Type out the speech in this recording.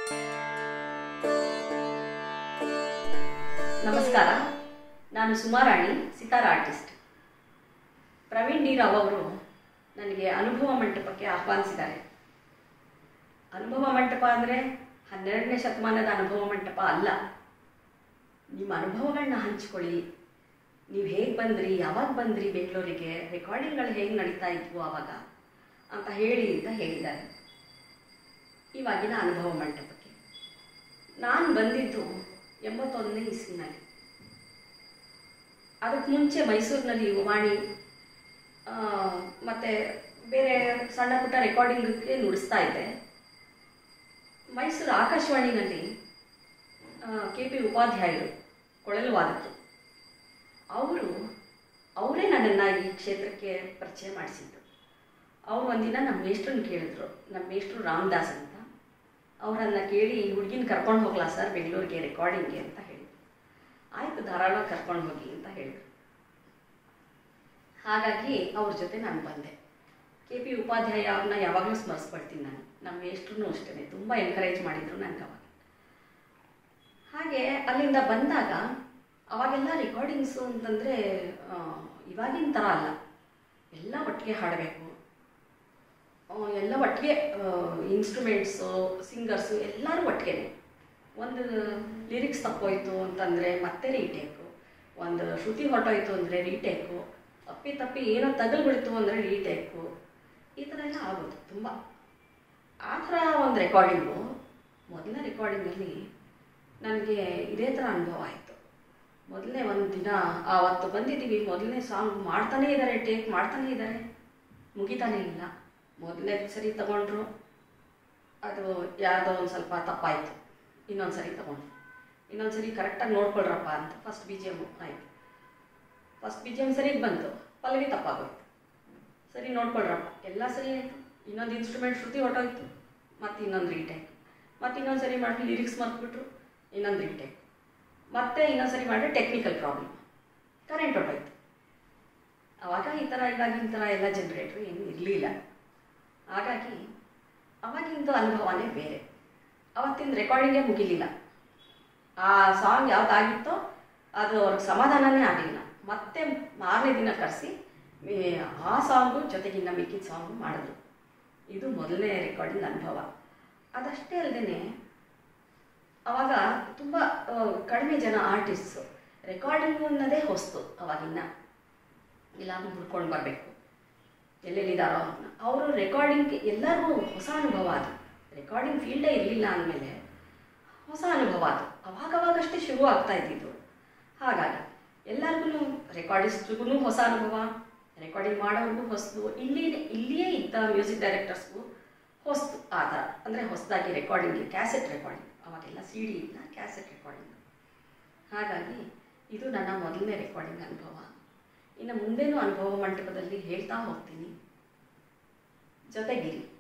ನಮಸ್ಕಾರ ನಾನು Sumarani sitar artist Praveen D Rao ಅವರು ನನಗೆ ಅನುಭವ ಮಂಟಪಕ್ಕೆ ಆಹ್ವಾನಿಸಿದ್ದಾರೆ ಅನುಭವ ಮಂಟಪ ಅಂದರೆ ಹನ್ನೆರಡನೇ ಶತಮಾನದ ಅನುಭವ ಮಂಟಪ ಅಲ್ಲ ನಿಮ್ಮ ಅನುಭವಗಳನ್ನ ಹಂಚ್ಕೊಳ್ಳಿ ನೀವು ಹೇಗೆ ಬಂದ್ರಿ ಯಾವಾಗ ಬಂದ್ರಿ ಬೆಂಗಳೂರಿಗೆ ರೆಕಾರ್ಡಿಂಗ್ಗಳು ಹೇಗೆ ನಡೀತಾ ಇದ್ವು ಆವಾಗ ಅಂತ ಹೇಳಿ ಅಂತ ಹೇಳಿದ್ದಾರೆ ಇವಾಗಿನ ಅನುಭವ ಮಂಟಪಕ್ಕೆ ನಾನು ಬಂದಿದ್ದು ಎಂಬತ್ತೊಂದನೇ ಇಸ್ವಿನಲ್ಲಿ ಅದಕ್ಕೆ ಮುಂಚೆ ಮೈಸೂರಿನಲ್ಲಿ ವಾಣಿ ಆ, ಮತ್ತೆ ಬೇರೆ ಸಣ್ಣ ಪುಟ್ಟ ರೆಕಾರ್ಡಿಂಗ್ಗೆ ನುಡಿಸ್ತಾ ಇದ್ದೆ ಮೈಸೂರು ಆಕಾಶವಾಣಿನಲ್ಲಿ ಕೆ ಪಿ ಉಪಾಧ್ಯಾಯರು ಕೊಳಲು ವಾದಕರು ಅವರು ಅವರೇ ನನ್ನನ್ನು ಈ ಕ್ಷೇತ್ರಕ್ಕೆ ಪರಿಚಯ ಮಾಡಿಸಿದ್ರು ಅವ್ರು ಒಂದಿನ ನಮ್ಮ ಮೇಷ್ಟ್ರನ್ನ ಕೇಳಿದ್ರು ನಮ್ಮ ಮೇಷ್ಟ್ರು ರಾಮದಾಸ್ ಅಂತ ಅವರನ್ನು ಕೇಳಿ ಈ ಹುಡುಗಿನ ಕರ್ಕೊಂಡು ಹೋಗ್ಲಾ ಸರ್ ಬೆಂಗಳೂರಿಗೆ ರೆಕಾರ್ಡಿಂಗ್ಗೆ ಅಂತ ಹೇಳಿದ್ರು ಆಯಿತು ಧಾರಾಳವಾಗಿ ಕರ್ಕೊಂಡು ಹೋಗಿ ಅಂತ ಹೇಳಿದ್ರು ಹಾಗಾಗಿ ಅವ್ರ ಜೊತೆ ನಾನು ಬಂದೆ ಕೆ ಪಿ ಉಪಾಧ್ಯಾಯ ಅವ್ರನ್ನ ಯಾವಾಗಲೂ ಸ್ಮರಿಸ್ಕೊಳ್ತೀನಿ ನಾನು ನಮ್ಮ ಮೇಷ್ಟ್ರೂ ಅಷ್ಟೇ ತುಂಬ ಎನ್ಕರೇಜ್ ಮಾಡಿದ್ರು ನನಗೆ ಅವಾಗ ಹಾಗೆ ಅಲ್ಲಿಂದ ಬಂದಾಗ ಅವಾಗೆಲ್ಲ ರೆಕಾರ್ಡಿಂಗ್ಸು ಅಂತಂದರೆ ಇವಾಗಿನ ಥರ ಅಲ್ಲ ಎಲ್ಲ ಒಟ್ಟಿಗೆ ಹಾಡಬೇಕು ಎಲ್ಲ ಒಟ್ಟಿಗೆ ಇನ್ಸ್ಟ್ರೂಮೆಂಟ್ಸು ಸಿಂಗರ್ಸು ಎಲ್ಲರೂ ಒಟ್ಟಿಗೆ ಒಂದು ಲಿರಿಕ್ಸ್ ತಪ್ಪೋಯ್ತು ಅಂತಂದರೆ ಮತ್ತೆ ರೀಟೇಕು ಒಂದು ಶ್ರುತಿ ಹೊರಟೋಯ್ತು ಅಂದರೆ ರೀಟೇಕು ಅಪ್ಪಿ ತಪ್ಪಿ ಏನೋ ತಗಲ್ಬಿಡ್ತು ಅಂದರೆ ರೀಟೇಕು ಈ ಥರ ಎಲ್ಲ ಆಗೋದು ತುಂಬ ಆ ಥರ ಒಂದು ರೆಕಾರ್ಡಿಂಗು ಮೊದಲನೇ ರೆಕಾರ್ಡಿಂಗಲ್ಲಿ ನನಗೆ ಇದೇ ಥರ ಅನುಭವ ಆಯಿತು ಮೊದಲನೇ ಒಂದು ದಿನ ಆವತ್ತು ಬಂದಿದ್ದೀವಿ ಮೊದಲನೇ ಸಾಂಗ್ ಮಾಡ್ತಾನೇ ಇದ್ದಾರೆ ಟೇಕ್ ಮಾಡ್ತಾನೇ ಇದ್ದಾರೆ ಮುಗಿತಾನೇ ಇಲ್ಲ ಮೊದಲನೇ ಸರಿ ತಗೊಂಡ್ರು ಅದು ಯಾರ್ದೋ ಒಂದು ಸ್ವಲ್ಪ ತಪ್ಪಾಯಿತು ಇನ್ನೊಂದು ಸರಿ ತಗೊಂಡ್ರು ಇನ್ನೊಂದು ಸರಿ ಕರೆಕ್ಟಾಗಿ ನೋಡ್ಕೊಳ್ರಪ್ಪ ಅಂತ ಫಸ್ಟ್ ಬಿ ಜಿ ಎಮ್ ಆಯಿತು ಫಸ್ಟ್ ಬಿ ಜಿ ಎಮ್ ಸರಿಗೆ ಬಂತು ಪಲ್ಲವಿ ತಪ್ಪಾಗೋಯ್ತು ಸರಿ ನೋಡ್ಕೊಳ್ರಪ್ಪ ಎಲ್ಲ ಸರಿ ಆಯಿತು ಇನ್ನೊಂದು ಇನ್ಸ್ಟ್ರೂಮೆಂಟ್ ಶ್ರುತಿ ಹೊಟ್ಟೋಯ್ತು ಮತ್ತು ಇನ್ನೊಂದು ರೀಟೇಕ್ ಮತ್ತು ಇನ್ನೊಂದು ಸರಿ ಮಾಡಿ ಲಿರಿಕ್ಸ್ ಮರ್ತ್ಬಿಟ್ರು ಇನ್ನೊಂದು ರೀಟೇಕ್ ಮತ್ತೆ ಇನ್ನೊಂದು ಸರಿ ಮಾಡಿದ್ರೆ ಟೆಕ್ನಿಕಲ್ ಪ್ರಾಬ್ಲಮ್ ಕರೆಂಟ್ ಹೊಟ್ಟೋಯ್ತು ಆವಾಗ ಈ ಥರ ಇವಾಗಿನ ಥರ ಎಲ್ಲ ಜನ್ರೇಟ್ರು ಏನೂ ಇರಲಿಲ್ಲ ಹಾಗಾಗಿ ಅವಾಗಿಂದು ಅನುಭವನೇ ಬೇರೆ ಅವತ್ತಿನ ರೆಕಾರ್ಡಿಂಗೇ ಮುಗಿಲಿಲ್ಲ ಆ ಸಾಂಗ್ ಯಾವುದಾಗಿತ್ತೋ ಅದು ಅವ್ರಿಗೆ ಸಮಾಧಾನನೇ ಆಗಲಿಲ್ಲ ಮತ್ತೆ ಮಾರನೇ ದಿನ ಕರೆಸಿ ಆ ಸಾಂಗು ಜೊತೆಗಿನ್ನ ಮಿಕ್ಕಿದ ಸಾಂಗು ಮಾಡಿದ್ರು ಇದು ಮೊದಲನೇ ರೆಕಾರ್ಡಿಂಗ್ ಅನುಭವ ಅದಷ್ಟೇ ಅಲ್ಲದೆ ಅವಾಗ ತುಂಬ ಕಡಿಮೆ ಜನ ಆರ್ಟಿಸ್ಟು ರೆಕಾರ್ಡಿಂಗು ಅನ್ನೋದೇ ಹೊಸ್ತು ಅವಾಗಿನ್ನ ಎಲ್ಲಾದ್ರೂ ಹುಡ್ಕೊಂಡು ಬರಬೇಕು ಎಲ್ಲೆಲ್ಲಿದ್ದಾರೋ ಅವ್ರನ್ನ ಅವರು ರೆಕಾರ್ಡಿಂಗ್ ಎಲ್ಲರಿಗೂ ಹೊಸ ಅನುಭವ ಅದು ರೆಕಾರ್ಡಿಂಗ್ ಫೀಲ್ಡೇ ಇರಲಿಲ್ಲ ಅಂದಮೇಲೆ ಹೊಸ ಅನುಭವ ಅದು ಅವಾಗವಾಗಷ್ಟೇ ಶುರು ಆಗ್ತಾ ಇದ್ದಿದ್ದು ಹಾಗಾಗಿ ಎಲ್ಲರಿಗೂ ರೆಕಾರ್ಡಿಸ್ಟ್ರಿಗೂ ಹೊಸ ಅನುಭವ ರೆಕಾರ್ಡಿಂಗ್ ಮಾಡೋರಿಗೂ ಹೊಸದು ಇಲ್ಲಿ ಇಲ್ಲಿಯೇ ಇದ್ದ ಮ್ಯೂಸಿಕ್ ಡೈರೆಕ್ಟರ್ಸ್ಗೂ ಹೊಸ್ತು ಆ ಥರ ಅಂದರೆ ಹೊಸದಾಗಿ ರೆಕಾರ್ಡಿಂಗ್ ಕ್ಯಾಸೆಟ್ ರೆಕಾರ್ಡಿಂಗ್ ಅವಾಗೆಲ್ಲ ಸಿ ಡಿ ಇಲ್ಲ ಕ್ಯಾಸೆಟ್ ರೆಕಾರ್ಡಿಂಗ್ ಹಾಗಾಗಿ ಇದು ನನ್ನ ಮೊದಲನೇ ರೆಕಾರ್ಡಿಂಗ್ ಅನುಭವ ಇನ್ನು ಮುಂದೇನೂ ಅನುಭವ ಮಂಟಪದಲ್ಲಿ ಹೇಳ್ತಾ ಹೋಗ್ತೀನಿ ಜೊತೆಗಿರಿ